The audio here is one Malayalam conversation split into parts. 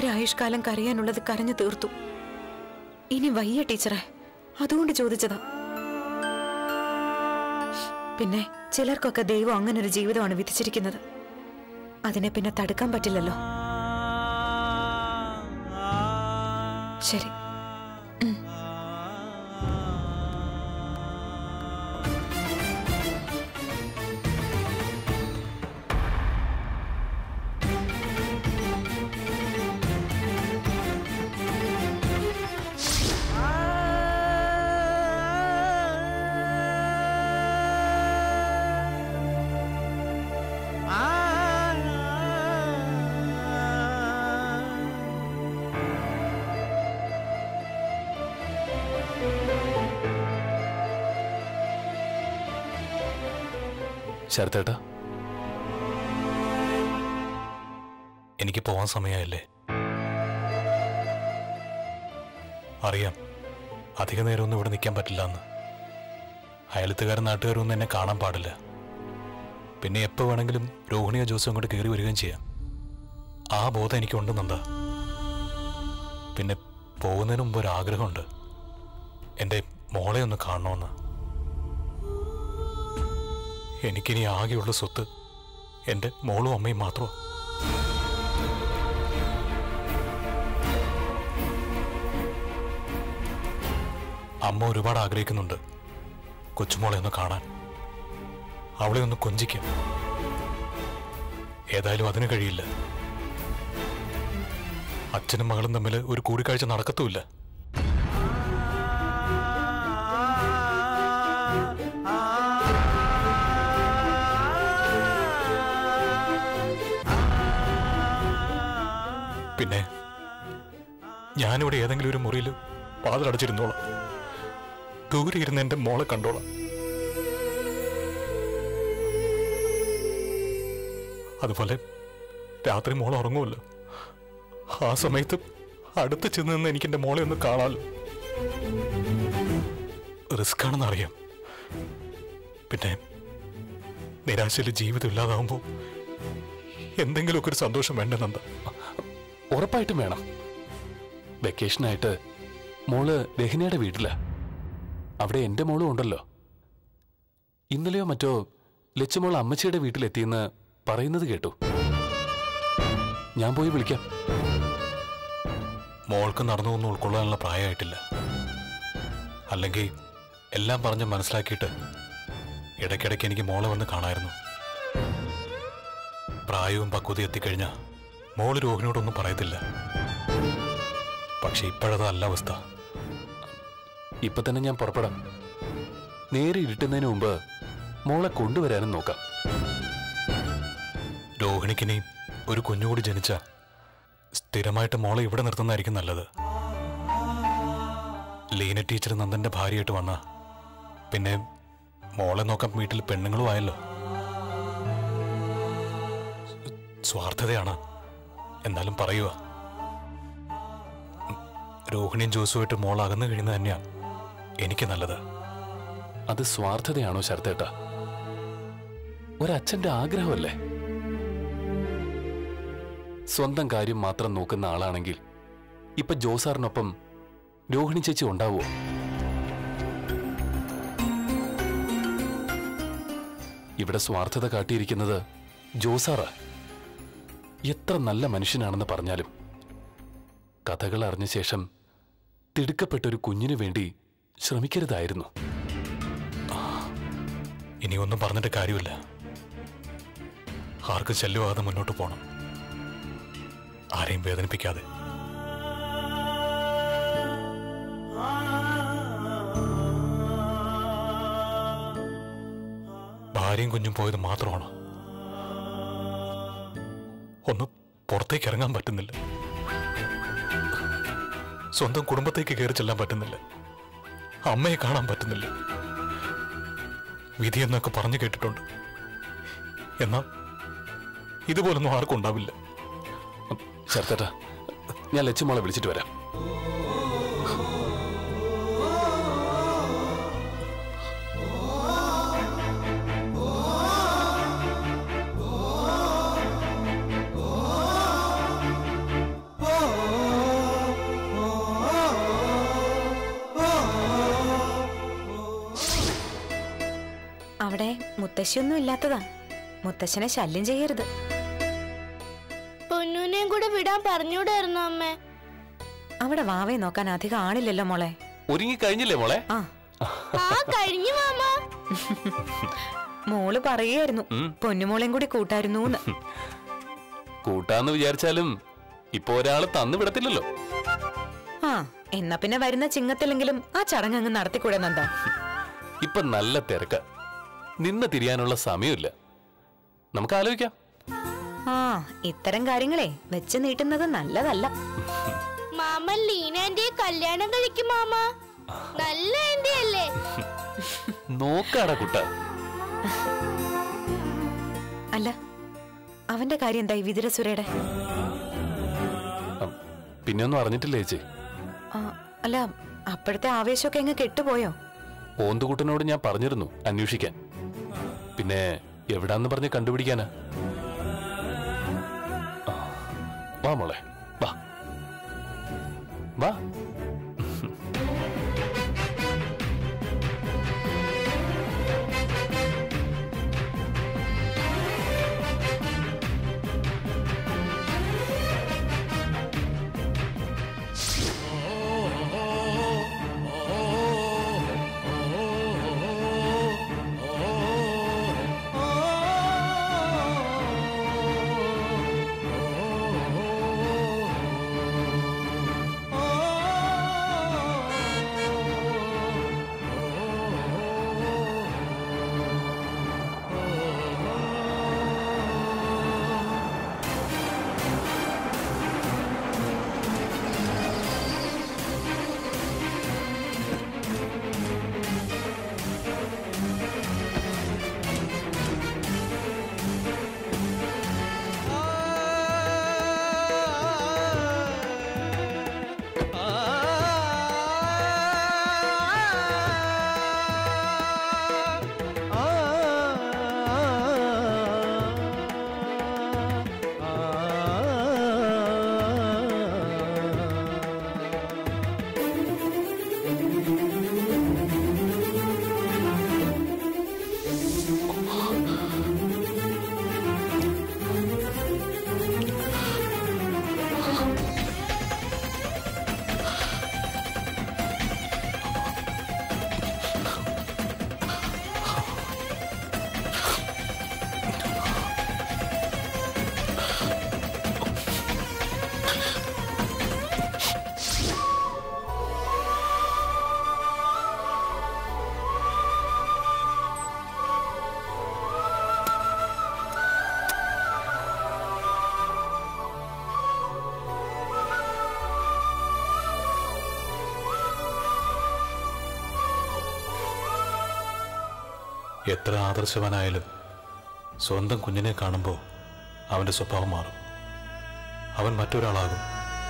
ആയുഷ്കാലം കരയാനുള്ളത് കരഞ്ഞു തീർത്തു ഇനി വയ്യ ടീച്ചറെ അതുകൊണ്ട് ചോദിച്ചതാ പിന്നെ ചിലർക്കൊക്കെ ദൈവം അങ്ങനൊരു ജീവിതമാണ് വിധിച്ചിരിക്കുന്നത് അതിനെ പിന്നെ തടുക്കാൻ പറ്റില്ലല്ലോ ശരി ശരത്തേട്ടാ എനിക്ക് പോവാൻ സമയമായില്ലേ അറിയാം അധിക നേരമൊന്നും ഇവിടെ നിൽക്കാൻ പറ്റില്ല എന്ന് അയലത്തുകാരും നാട്ടുകാരും ഒന്നും എന്നെ കാണാൻ പാടില്ല പിന്നെ എപ്പോൾ വേണമെങ്കിലും രോഹിണിയോ ജോസും അങ്ങോട്ട് കയറി വരികയും ചെയ്യാം ആ ബോധം എനിക്കുണ്ടെന്നെന്താ പിന്നെ പോകുന്നതിന് മുമ്പ് ഒരു ആഗ്രഹമുണ്ട് എൻ്റെ മോളെ ഒന്ന് കാണണമെന്ന് എനിക്കിനി ആകെയുള്ള സ്വത്ത് എൻ്റെ മോളും അമ്മയും മാത്രമാണ് അമ്മ ഒരുപാട് ആഗ്രഹിക്കുന്നുണ്ട് കൊച്ചുമോളെ ഒന്ന് കാണാൻ അവളെ ഒന്ന് കൊഞ്ചിക്കാം ഏതായാലും അതിന് കഴിയില്ല അച്ഛനും മകളും തമ്മിൽ ഒരു കൂടിക്കാഴ്ച നടക്കത്തുമില്ല പിന്നെ ഞാനിവിടെ ഏതെങ്കിലും ഒരു മുറിയിൽ വാതിലടച്ചിരുന്നോളാം ദൂരെ ഇരുന്ന് എൻ്റെ മോളെ കണ്ടോളാം അതുപോലെ രാത്രി മോൾ ഉറങ്ങുമല്ലോ ആ സമയത്ത് അടുത്ത് ചെന്ന് നിന്ന് എനിക്ക് എൻ്റെ മോളെ ഒന്ന് കാണാമല്ലോ റിസ്ക് ആണെന്ന് അറിയാം പിന്നെ നിരാശയിൽ ജീവിതം ഇല്ലാതാവുമ്പോൾ എന്തെങ്കിലുമൊക്കെ ഒരു സന്തോഷം വേണ്ടെന്നെന്താ ഉറപ്പായിട്ടും വേണം വെക്കേഷനായിട്ട് മോള് രഹനയുടെ വീട്ടിലാ അവിടെ എൻ്റെ മോളും ഉണ്ടല്ലോ ഇന്നലെയോ മറ്റോ ലച്ചുമോൾ അമ്മച്ചിയുടെ വീട്ടിലെത്തിയെന്ന് പറയുന്നത് കേട്ടു ഞാൻ പോയി വിളിക്കാം മോൾക്ക് നടന്നതൊന്നും ഉൾക്കൊള്ളാനുള്ള പ്രായമായിട്ടില്ല അല്ലെങ്കിൽ എല്ലാം പറഞ്ഞ് മനസ്സിലാക്കിയിട്ട് ഇടയ്ക്കിടയ്ക്ക് എനിക്ക് മോളെ വന്ന് കാണായിരുന്നു പ്രായവും പക്വതയും എത്തിക്കഴിഞ്ഞാൽ മോള് രോഹിണിയോടൊന്നും പറയത്തില്ല പക്ഷെ ഇപ്പോഴതല്ല അവസ്ഥ ഇപ്പൊ തന്നെ ഞാൻ പുറപ്പെടാം നേരെ ഇരുട്ടുന്നതിന് മുമ്പ് മോളെ കൊണ്ടുവരാനും നോക്കാം രോഹിണിക്കിനി ഒരു കുഞ്ഞുകൂടി ജനിച്ച സ്ഥിരമായിട്ട് മോളെ ഇവിടെ നിർത്തുന്നതായിരിക്കും നല്ലത് ലീന ടീച്ചർ നന്ദന്റെ ഭാര്യയായിട്ട് വന്ന പിന്നെ മോളെ നോക്കാൻ വീട്ടിൽ പെണ്ണുങ്ങളും ആയല്ലോ സ്വാർത്ഥതയാണ് എന്നാലും പറയുക രോഹിണിയും ജോസുമായിട്ട് മോൾ അകന്നു കഴിയുന്നത് തന്നെയാണ് എനിക്ക് നല്ലത് അത് സ്വാർത്ഥതയാണോ ശരത്തേട്ട ഒരച്ഛന്റെ ആഗ്രഹമല്ലേ സ്വന്തം കാര്യം മാത്രം നോക്കുന്ന ആളാണെങ്കിൽ ഇപ്പൊ ജോസാറിനൊപ്പം രോഹിണി ചേച്ചി ഉണ്ടാവോ ഇവിടെ സ്വാർത്ഥത കാട്ടിയിരിക്കുന്നത് ജോസാറാ എത്ര നല്ല മനുഷ്യനാണെന്ന് പറഞ്ഞാലും കഥകൾ അറിഞ്ഞ ശേഷം തിടുക്കപ്പെട്ട ഒരു കുഞ്ഞിനു വേണ്ടി ശ്രമിക്കരുതായിരുന്നു ഇനി ഒന്നും പറഞ്ഞിട്ട് കാര്യമില്ല ആർക്കും ശല്യമാകാതെ മുന്നോട്ട് പോകണം ആരെയും വേദനിപ്പിക്കാതെ ഭാര്യയും കുഞ്ഞും പോയത് മാത്രമാണ് ഒന്ന് പുറത്തേക്ക് ഇറങ്ങാൻ പറ്റുന്നില്ല സ്വന്തം കുടുംബത്തേക്ക് കയറി ചെല്ലാൻ പറ്റുന്നില്ല അമ്മയെ കാണാൻ പറ്റുന്നില്ല വിധി എന്നൊക്കെ പറഞ്ഞു കേട്ടിട്ടുണ്ട് എന്നാൽ ഇതുപോലൊന്നും ആർക്കും ഉണ്ടാവില്ല ശരത്തേട്ടാ ഞാൻ ലച്ചുമോളെ വിളിച്ചിട്ട് വരാം Oh അവിടെ മുത്തശ്ശിയൊന്നും ഇല്ലാത്തതാ മുത്തശ്ശനെ ശല്യം ചെയ്യരുത് പൊന്നൂനെയും കൂടെ വിടാൻ പറഞ്ഞൂടായിരുന്നു അമ്മേ അവിടെ വാവയെ നോക്കാൻ അധികം ആളില്ലല്ലോ മോളെ ഒരുങ്ങി കഴിഞ്ഞില്ലേ മോളെ ആ ആ കഴിഞ്ഞു മാമ മോള് പറയുകയായിരുന്നു ഉം. പൊന്നുമോളെയും കൂടി കൂട്ടായിരുന്നൂന്ന് കൂട്ടാന്ന് വിചാരിച്ചാലും ഇപ്പൊ ഒരാള് തന്നു വിടത്തില്ലല്ലോ ആ എന്നാ പിന്നെ വരുന്ന ചിങ്ങത്തിലെങ്കിലും ആ ചടങ്ങ് അങ്ങ് നടത്തിക്കൂടെ നന്ദ ഇപ്പൊ നല്ല തിരക്ക നിന്ന് തിരിയാനുള്ള സമയമില്ല നമുക്ക് ആലോചിക്കാം ആ ഇത്തരം കാര്യങ്ങളെ വെച്ച് നീട്ടുന്നത് നല്ലതല്ല മാമ ലീനാന്റിയെ കല്യാണം കഴിക്കും മാമ നല്ല ആന്റി അല്ലേ നോക്കാടാ കുട്ട അല്ല അവന്റെ കാര്യം എന്തായി വിതുരസുരയുടെ പിന്നെ ഒന്നും അറിഞ്ഞിട്ടില്ലേ ചേച്ചി ആ, അല്ല അപ്പോഴത്തെ ആവേശമൊക്കെ അങ്ങ് കെട്ടുപോയോ ഓന്തുകുട്ടനോട് ഞാൻ പറഞ്ഞിരുന്നു അന്വേഷിക്കാൻ പിന്നെ എവിടാന്ന് പറഞ്ഞ് കണ്ടുപിടിക്കാനാ ആ, വാ മോളെ വാ വാ എത്ര ആദർശവാനായാലും സ്വന്തം കുഞ്ഞിനെ കാണുമ്പോൾ അവന്റെ സ്വഭാവം മാറും അവൻ മറ്റൊരാളാകും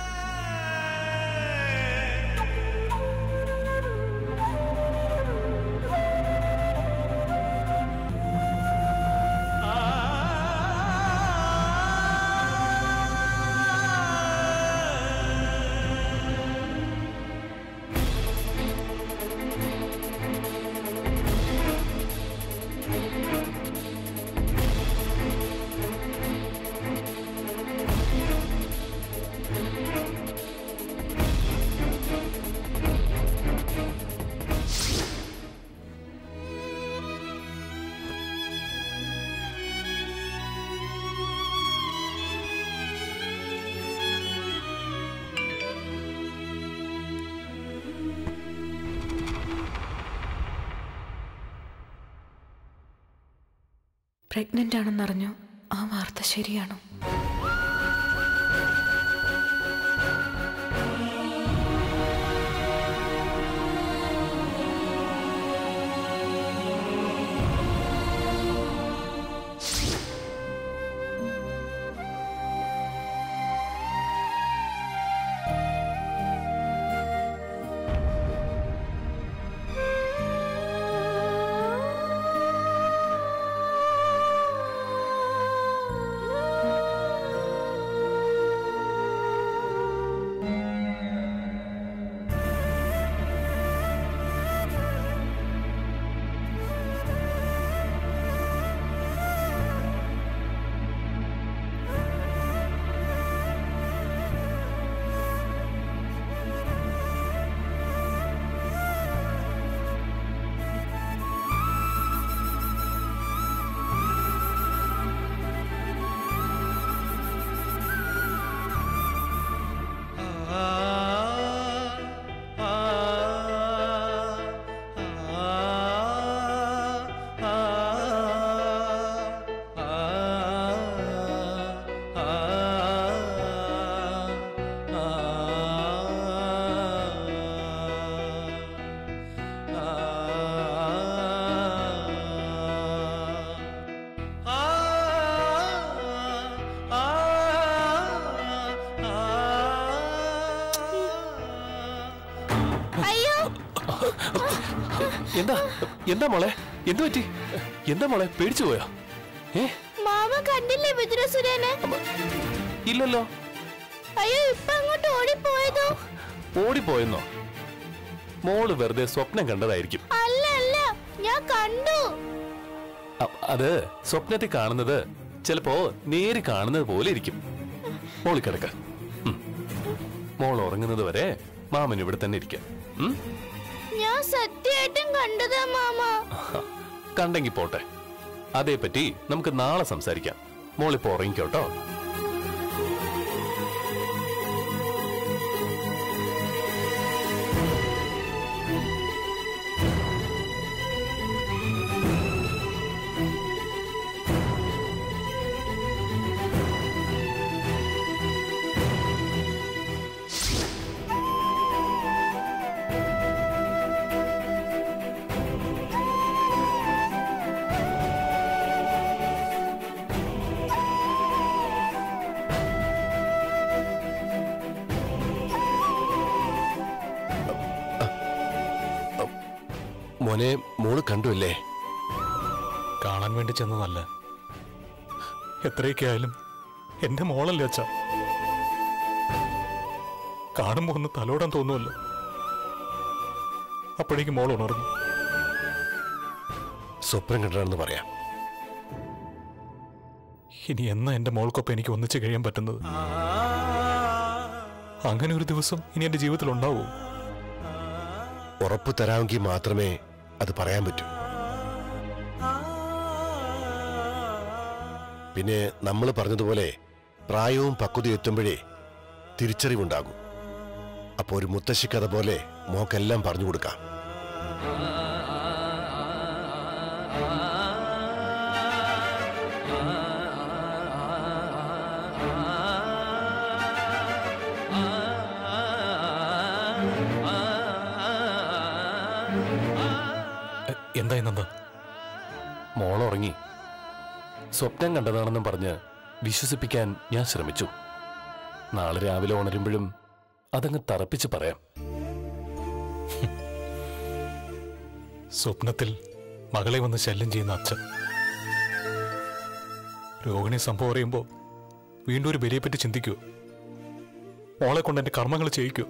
പ്രഗ്നന്റ് ആണെന്നറിഞ്ഞു ആ വാർത്ത ശരിയാണോ ആ എന്താ എന്താ മോളെ എന്തു പറ്റി എന്താ മോളെ പേടിച്ചു പോയോ ഏ മാമ കണ്ടില്ലേ വിതുരസുരനെ ഇല്ലല്ലോ അയ്യോ ഇപ്പൊ അങ്ങോട്ട് ഓടിപ്പോയതോ ഓടിപ്പോയെന്നോ മോള് വെറുതെ സ്വപ്നം കണ്ടതായിരിക്കും അല്ല അല്ല ഞാൻ കണ്ടു അ- അത് സ്വപ്നത്തിൽ കാണുന്നത് ചിലപ്പോ നേരി കാണുന്നത് പോലെ ഇരിക്കും മോളി കിടക്ക ഉം. മോൾ ഉറങ്ങുന്നത് വരെ മാമൻ ഇവിടെ തന്നെ ഇരിക്കാം ഉം? ഞാൻ സത്യമായിട്ടും കണ്ടതാ മാമ ഹ, കണ്ടെങ്കി പോട്ടെ അതേപ്പറ്റി നമുക്ക് നാളെ സംസാരിക്കാം മോളിപ്പോ ഉറങ്ങിക്കോട്ടോ മോനെ മോള് കണ്ടുവല്ലേ കാണാൻ വേണ്ടി ചെന്നതല്ല എത്രയൊക്കെ ആയാലും എന്റെ മോളല്ലേ അച്ഛ കാണുമ്പോ ഒന്ന് തലോടാൻ തോന്നുമല്ലോ അപ്പോഴേക്ക് മോൾ ഉണർന്നു സ്വപ്നം കണ്ടതാണെന്ന് പറയാം ഇനി എന്നാ എന്റെ മോൾക്കൊപ്പം എനിക്ക് ഒന്നിച്ച് കഴിയാൻ പറ്റുന്നത് അങ്ങനെ ഒരു ദിവസം ഇനി എന്റെ ജീവിതത്തിൽ ഉണ്ടാവൂ ഉറപ്പ് തരാമെങ്കിൽ മാത്രമേ അത് പറയാൻ പറ്റൂ പിന്നെ നമ്മൾ പറഞ്ഞതുപോലെ പ്രായവും പക്വതയും എത്തുമ്പോഴേ തിരിച്ചറിവുണ്ടാകും അപ്പോൾ ഒരു മുത്തശ്ശി കഥ പോലെ മോക്കെല്ലാം പറഞ്ഞു കൊടുക്കാം എ, എന്തായി നന്ദ മോൾ ഉറങ്ങി സ്വപ്നം കണ്ടതാണെന്നും പറഞ്ഞ് വിശ്വസിപ്പിക്കാൻ ഞാൻ ശ്രമിച്ചു നാളെ രാവിലെ ഉണരുമ്പോഴും അതങ്ങ് തറപ്പിച്ച് പറയാം സ്വപ്നത്തിൽ മകളെ വന്ന് ശല്യം ചെയ്യുന്ന അച്ഛൻ രോഹിണി സംഭവം അറിയുമ്പോ വീണ്ടും ഒരു ബലിയെപ്പറ്റി ചിന്തിക്കൂ മോളെ കൊണ്ട് എന്റെ കർമ്മങ്ങൾ ചെയ്യിക്കൂ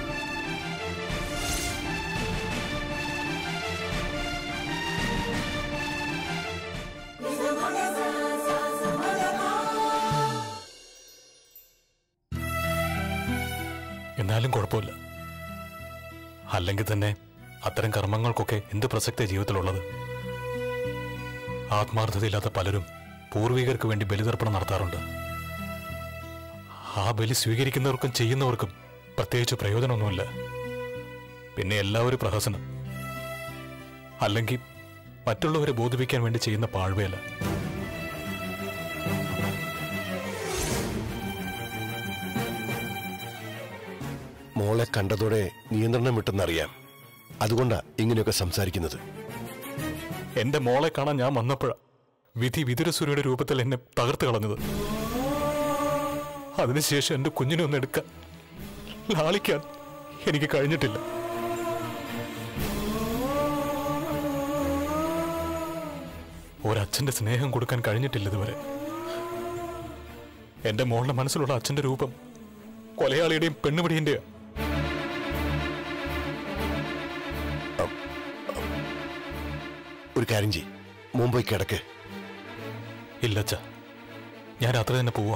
എന്നാലും കുഴപ്പമില്ല അല്ലെങ്കിൽ തന്നെ അത്തരം കർമ്മങ്ങൾക്കൊക്കെ എന്ത് പ്രസക്തി ജീവിതത്തിലുള്ളത് ആത്മാർത്ഥതയില്ലാത്ത പലരും പൂർവികർക്ക് വേണ്ടി ബലിതർപ്പണം നടത്താറുണ്ട് ആ ബലി സ്വീകരിക്കുന്നവർക്കും ചെയ്യുന്നവർക്കും പ്രത്യേകിച്ച് പ്രയോജനമൊന്നുമില്ല പിന്നെ എല്ലാവരും പ്രഹസനം അല്ലെങ്കിൽ മറ്റുള്ളവരെ ബോധിപ്പിക്കാൻ വേണ്ടി ചെയ്യുന്ന പാഴ്വേല മോളെ കണ്ടതോടെ നിയന്ത്രണം വിട്ടെന്നറിയാം അതുകൊണ്ടാ ഇങ്ങനെയൊക്കെ സംസാരിക്കുന്നത് എന്റെ മോളെ കാണാൻ ഞാൻ വന്നപ്പോഴാ വിധി വിതുരസൂര്യയുടെ രൂപത്തിൽ എന്നെ തകർത്ത് കളഞ്ഞത് അതിനുശേഷം എന്റെ കുഞ്ഞിനെ ഒന്ന് എടുക്കാൻ ലാളിക്കാൻ എനിക്ക് കഴിഞ്ഞിട്ടില്ല ഒരച്ഛന്റെ സ്നേഹം കൊടുക്കാൻ കഴിഞ്ഞിട്ടില്ല ഇതുവരെ എന്റെ മോളുടെ മനസ്സിലുള്ള അച്ഛന്റെ രൂപം കൊലയാളിയുടെയും പെണ്ണുപിടിയന്റെയാ ഒരു കാര്യം ചെയ് മുമ്പ് കിടക്ക് ഇല്ല അച്ഛ ഞാൻ രാത്രി തന്നെ പോവാ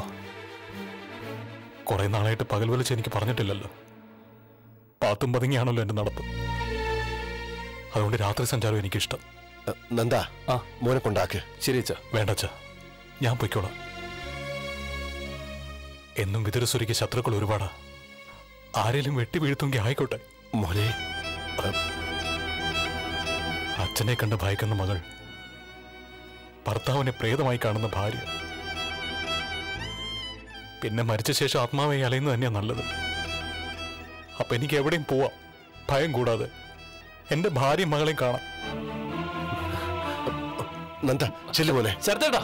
കുറെ നാളായിട്ട് പകൽ വിളിച്ച് എനിക്ക് പറഞ്ഞിട്ടില്ലല്ലോ പാത്തും പതുങ്ങിയാണല്ലോ എന്റെ നടപ്പ് അതുകൊണ്ട് രാത്രി സഞ്ചാരം എനിക്കിഷ്ടം അ, നന്ദ ആ. മോനെ കൊണ്ടാക്ക് ശരി അച്ഛാ വേണ്ട അച്ഛ ഞാൻ പൊയ്ക്കോളാം എന്നും വിതുരസുരിക്ക് ശത്രുക്കൾ ഒരുപാടാ ആരെങ്കിലും വെട്ടി വീഴ്ത്തുമെങ്കിൽ ആയിക്കോട്ടെ മോനെ അ, അച്ഛനെ കണ്ട് ഭയക്കുന്ന മകൾ ഭർത്താവിനെ പ്രേതമായി കാണുന്ന ഭാര്യ പിന്നെ മരിച്ച ശേഷം ആത്മാവായി അലയുന്നത് തന്നെയാ നല്ലത് അപ്പൊ എനിക്ക് എവിടെയും പോവാം ഭയം കൂടാതെ എന്റെ ഭാര്യയും മകളെയും കാണാം നന്ദ ചെല്ലു മോനെ ശരത്തേട്ടാ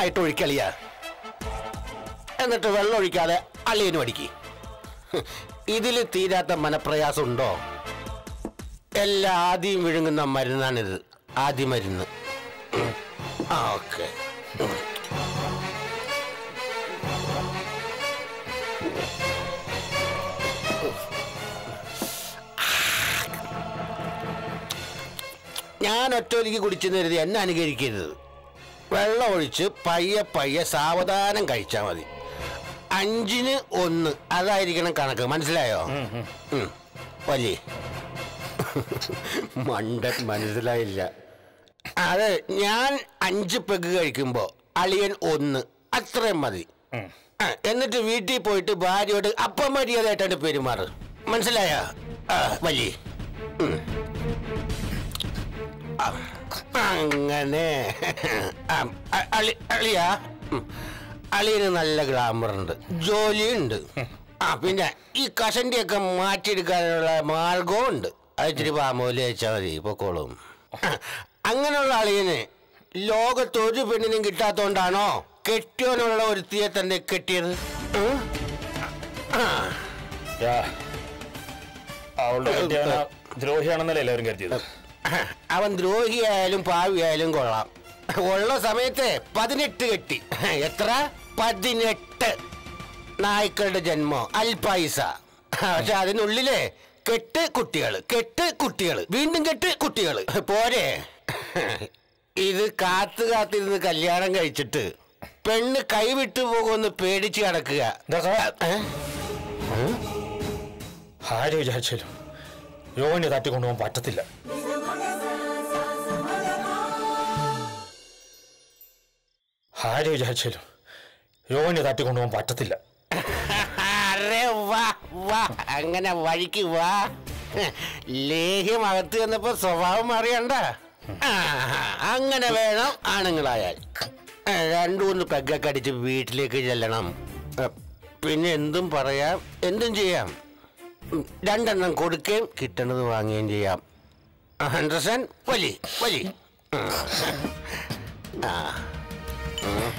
ഫുള്ളായിട്ട് ഒഴിക്കളിയ എന്നിട്ട് വെള്ളം ഒഴിക്കാതെ അളിയനും അടിക്ക് ഇതിൽ തീരാത്ത മനപ്രയാസം ഉണ്ടോ എല്ലാം ആദ്യം വിഴുങ്ങുന്ന മരുന്നാണിത് ആദ്യ മരുന്ന് ഉം. ആ ഓക്കെ ഞാൻ ഒറ്റൊലിക്ക് കുടിച്ചു കരുതി എന്നെ അനുകരിക്കരുത് വെള്ളം ഒഴിച്ച് പയ്യെ പയ്യെ സാവധാനം കഴിച്ചാൽ മതി അഞ്ചിന് ഒന്ന് അതായിരിക്കണം കണക്ക് മനസ്സിലായോ ഉം. വലിയ മണ്ടൻ മനസ്സിലായില്ല അത് ഞാൻ അഞ്ച് പെഗ് കഴിക്കുമ്പോ അളിയൻ ഒന്ന് അത്രയും മതി ആ, എന്നിട്ട് വീട്ടിൽ പോയിട്ട് ഭാര്യയോട് അപ്പം മര്യാദയായിട്ടാണ് പെരുമാറ് മനസ്സിലായ വലിയ അങ്ങനെ ആ, അ- അളി അളിയാ ഉം. അളിയന് നല്ല ഗ്ലാമർ ഉണ്ട് ജോലിയുണ്ട് ആ പിന്നെ ഈ കഷണ്ടിയൊക്കെ മാറ്റിയെടുക്കാനുള്ള മാർഗവും ഉണ്ട് അത് ഇച്ചിരി പാമോല് വെച്ചാൽ മതി പൊക്കോളും അങ്ങനെയുള്ള അളിയന് ലോകത്ത് ഒരു പെണ്ണിനും കിട്ടാത്തോണ്ടാണോ കെട്ടിയോനുള്ള ഒരുത്തിയെ തന്നെ കെട്ടിയത് ഉം? ആ അവളുടെ കെട്ടിയവന ദ്രോഹിയാണെന്നല്ലേ എല്ലാവരും കരുതിയത് അവൻ ദ്രോഹിയായാലും പാവിയായാലും കൊള്ളാം ഉള്ള സമയത്ത് പതിനെട്ട് കെട്ടി എത്ര പതിനെട്ട് നായ്ക്കളുടെ ജന്മം അൽപായുസ പക്ഷെ അതിനുള്ളിലെ കെട്ട് കുട്ടികള് കെട്ട് കുട്ടികള് വീണ്ടും കെട്ട് കുട്ടികള് പോരെ ഇത് കാത്തു കാത്തിരുന്ന് കല്യാണം കഴിച്ചിട്ട് പെണ്ണ് കൈവിട്ടു പോകുമെന്ന് പേടിച്ച് കിടക്കുക ഇതൊക്കെ ഏ? ആര് വിചാരിച്ചാലും രോഹിണി തട്ടിക്കൊണ്ടുപോകാൻ പറ്റത്തില്ല ആര് വിചാരിച്ചാലും രോഹിണി തട്ടിക്കൊണ്ടുപോകാൻ പറ്റത്തില്ല അരെ വാ വാ അങ്ങനെ വഴിക്ക് വാ ലേഹ്യം അകത്ത് ചെന്നപ്പോ സ്വഭാവം അറിയണ്ട ആ, അങ്ങനെ വേണം ആണുങ്ങളായാൽ ആ, രണ്ടു മൂന്ന് പെഗ്ഗൊക്കെ അടിച്ച് വീട്ടിലേക്ക് ചെല്ലണം ആ, പിന്നെ എന്തും പറയാം എന്തും ചെയ്യാം ഉം, രണ്ടെണ്ണം കൊടുക്കുകയും കിട്ടണത് വാങ്ങുകയും ചെയ്യാം അണ്ടർസ്റ്റാൻഡ് വലി വലി ഉം. ആ ഉം.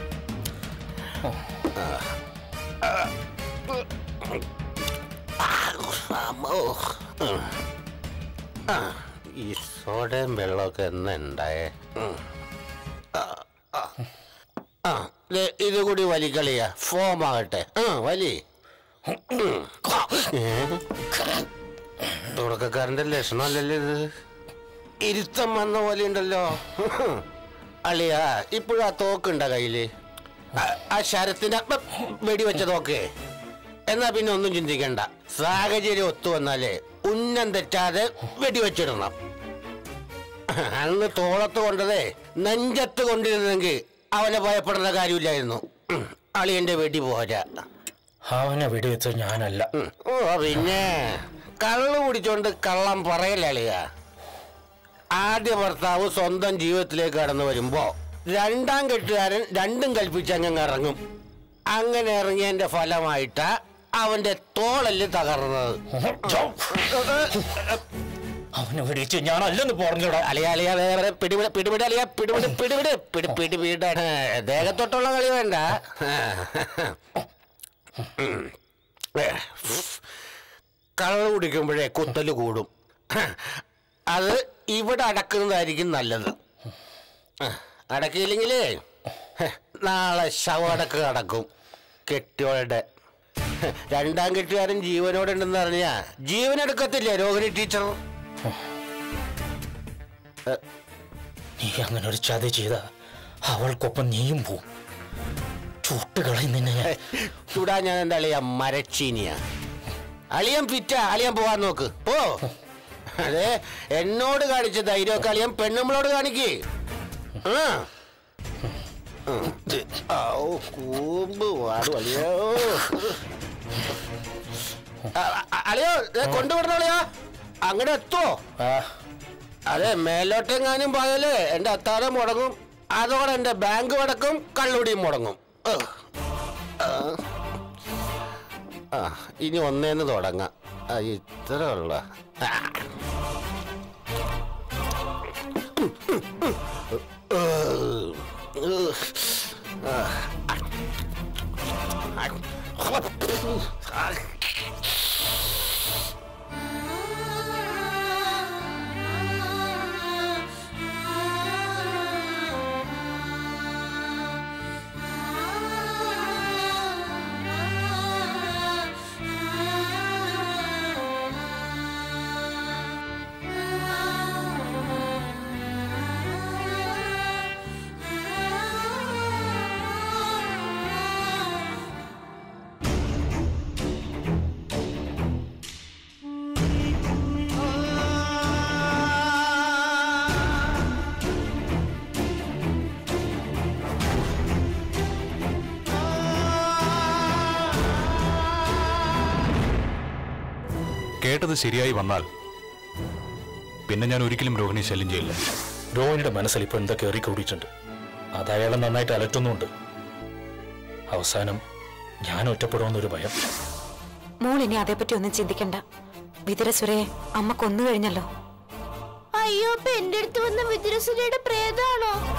അമ്മോ. ഉം. ആ, ഈ സോഡയും വെള്ളമൊക്കെ എന്ന് ഉണ്ടായേ ഉം. ആ, ആ. ആ ദേ, ഇത് കൂടി വലിക്കളിയ ഫോം ആകട്ടെ ആ വലി ഉം. ഏ? തുടക്കക്കാരന്റെ ലക്ഷണമല്ലല്ലോ ഇത് ഇരുത്തം വന്ന പോലെ ഉണ്ടല്ലോ അളിയാ ഇപ്പോഴും ആ തോക്കുണ്ട കയ്യില് ആ- ആ ശരത്തിന്റെ ബ- വെടിവെച്ച തോക്കേ എന്നാ പിന്നെ ഒന്നും ചിന്തിക്കണ്ട സാഹചര്യം ഒത്തു വന്നാലേ ഉന്നം തെറ്റാതെ വെടിവെച്ചിടണം അന്ന് തോളത്ത് കൊണ്ടതേ നെഞ്ചത്ത് കൊണ്ടിരുന്നെങ്കിൽ അവനെ ഭയപ്പെടേണ്ട കാര്യമില്ലായിരുന്നു ഉം. അളിയന്റെ വെടി പോരാ അവനെ വെടിവെച്ച ഞാനല്ല ഉം. ഓ പിന്നെ കള്ളു കുടിച്ചോണ്ട് കള്ളം പറയല അളിയ ആദ്യ ഭർത്താവ് സ്വന്തം ജീവിതത്തിലേക്ക് കടന്നു വരുമ്പോ രണ്ടാം കെട്ടുകാരൻ രണ്ടും കൽപ്പിച്ചങ്ങ് ഇറങ്ങും അങ്ങനെ ഇറങ്ങിയതിന്റെ ഫലമായിട്ടാ അവന്റെ തോളല് തകർന്നത് അവനെ വെടിവെച്ച് ഞാനല്ലെന്ന് പറഞ്ഞോടാ അളിയ അളിയ വേറെ പിടിപിട പിടിപിട അളിയ പിടിപിട് പിടിപിട് പിടി പിടിപിട ദേഹത്തൊട്ടുള്ള കളി വേണ്ട കള്ള് കുടിക്കുമ്പോഴേ കുത്തല് കൂടും അത് ഇവിടെ അടക്കുന്നതായിരിക്കും നല്ലത് അടക്കിയില്ലെങ്കിലേ നാളെ ശവടക്ക് അടക്കും കെട്ടിയോടെ രണ്ടാം കെട്ടുകാരൻ ജീവനോടെ ഉണ്ടെന്ന് പറഞ്ഞാ ജീവനെടുക്കത്തില്ലേ രോഹിണി ടീച്ചർ നീ അങ്ങനെ ഒരു ചതി ചെയ്ത അവൾക്കൊപ്പം നീയും പോവും ചുട്ടുകളയും നിന്നെ ഞാൻ. ചൂടാ ഞാൻ എന്താ അളിയ മരച്ചീനിയ അളിയൻ പിറ്റ അളിയൻ പോവാൻ നോക്ക് പോ അതെ എന്നോട് കാണിച്ച ധൈര്യമൊക്കെ അളിയൻ പെണ്ണുമ്പളോട് കാണിക്ക് ആ. ഉം. ഔ, കൂമ്പ് വാടും അളിയോ ആ, ആ, അളിയോ ദേ കൊണ്ടുവിടണം അളിയോ അങ്ങനെ എത്തുവോ ആ അതെ മേലോട്ടെങ്ങാനും പോയാല് എന്റെ അത്താഴം മുടങ്ങും അതോടെ എന്റെ ബാങ്ക് മുടക്കും കള്ളുടിയും മുടങ്ങും ഉഹ്. ആ. ആ ഇനി ഒന്നേന്ന് തുടങ്ങാം ആ, ഇത്ര ഉള്ള ആ. ഉഹ്. കേട്ടത് ശരിയായി വന്നാൽ പിന്നെ ഞാൻ ഒരിക്കലും രോഹിണി ശല്യം ചെയ്യില്ല രോഹിണിയുടെ മനസ്സിൽ ഇപ്പൊ എന്തൊക്കെ ഏറിക്കൂടിയിട്ടുണ്ട് അത് അയാളെ നന്നായിട്ട് അലട്ടുന്നുണ്ട് അവസാനം ഞാൻ ഒറ്റപ്പെടുമെന്നൊരു ഭയം മോൾ ഇനി അതേപ്പറ്റി ഒന്നും ചിന്തിക്കണ്ട വിതുരസുരയെ അമ്മ കൊന്നു കഴിഞ്ഞല്ലോ അയ്യോ അപ്പൊ എന്റെ അടുത്ത് വന്ന വിദ്രസുരയുടെ പ്രേതാണോ